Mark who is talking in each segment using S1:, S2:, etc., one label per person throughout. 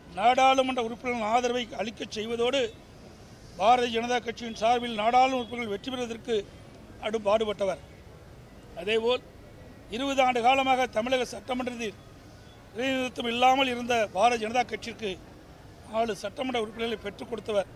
S1: நாடாளுமன்ற உறுப்பினர்கள் ஆதரவை அளிக்கச் செய்வதோடு பாரதிய ஜனதா கட்சியின் சார்பில் நாடாளுமன்ற உறுப்பினர்கள் வெற்றி பெறுவதற்கு அடு பாடுபட்டவர் அதேபோல் இருபது ஆண்டு காலமாக தமிழக சட்டமன்றத்தில் பிரதிநிதித்துவம் இல்லாமல் இருந்த பாரதிய ஜனதா கட்சிக்கு நாலு சட்டமன்ற உறுப்பினர்களை பெற்றுக் கொடுத்தவர்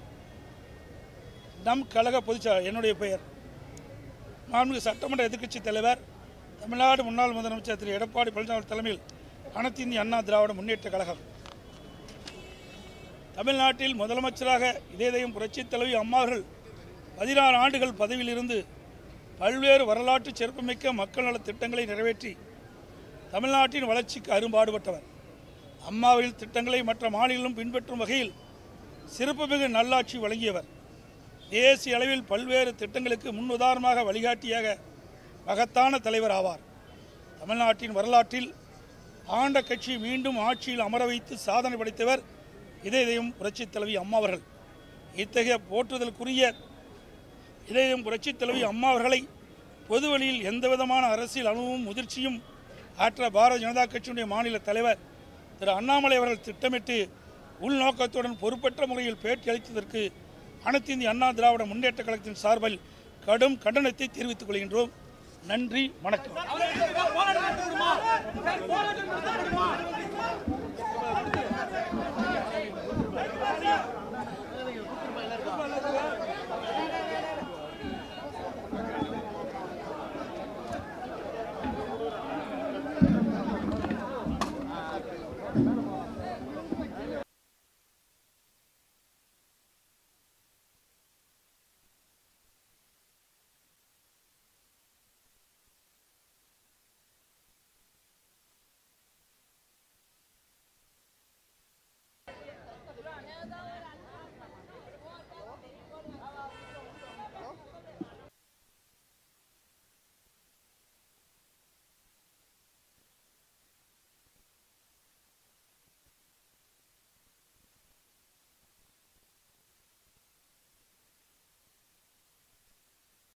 S1: நம் கழக பொதுச்செயலாளர் என்னுடைய பெயர் மாண்புமிகு சட்டமன்ற எதிர்க்கட்சி தலைவர் தமிழ்நாடு முன்னாள் முதலமைச்சர் திரு எடப்பாடி பழனிசாமி தலைமையில் அனைத்து இந்திய அண்ணா திராவிட முன்னேற்ற கழகம் தமிழ்நாட்டில் முதலமைச்சராக இதயதயம் புரட்சித் தலைவி அம்மாவர்கள் பதினாறு ஆண்டுகள் பதவியில் இருந்து பல்வேறு வரலாற்று சிறப்புமிக்க மக்கள் நலத் திட்டங்களை நிறைவேற்றி தமிழ்நாட்டின் வளர்ச்சிக்கு அரும்பாடுபட்டவர் அம்மாவின் திட்டங்களை மற்ற மாநிலம் பின்பற்றும் வகையில் சிறப்புமிகு நல்லாட்சி வழங்கியவர் தேசிய அளவில் பல்வேறு திட்டங்களுக்கு முன்னுதாரணமாக வழிகாட்டியாக மகத்தான தலைவர் ஆவார் தமிழ்நாட்டின் வரலாற்றில் ஆண்ட கட்சி மீண்டும் ஆட்சியில் அமர வைத்து சாதனை படைத்தவர் இதயம் புரட்சித் தலைவி அம்மா அவர்கள் இத்தகைய போற்றுதலுக்குரிய இதயம் புரட்சித் தலைவி அம்மா அவர்களை பொது வழியில் எந்தவிதமான அரசியல் அனுபவமும் முதிர்ச்சியும் ஆற்ற பாரதிய ஜனதா கட்சியினுடைய மாநில தலைவர் திரு அண்ணாமலை அவர்கள் திட்டமிட்டு உள்நோக்கத்துடன் பொறுப்பற்ற முறையில் பேட்டி அளித்ததற்கு அனைத்து இந்திய அண்ணா திராவிட முன்னேற்ற கழகத்தின் சார்பில் கடும் கண்டனத்தை தெரிவித்துக் கொள்கின்றோம் நன்றி வணக்கம்
S2: போராட்டம் நடத்தப்படுமா? போராட்டம் நடத்தப்படுமா?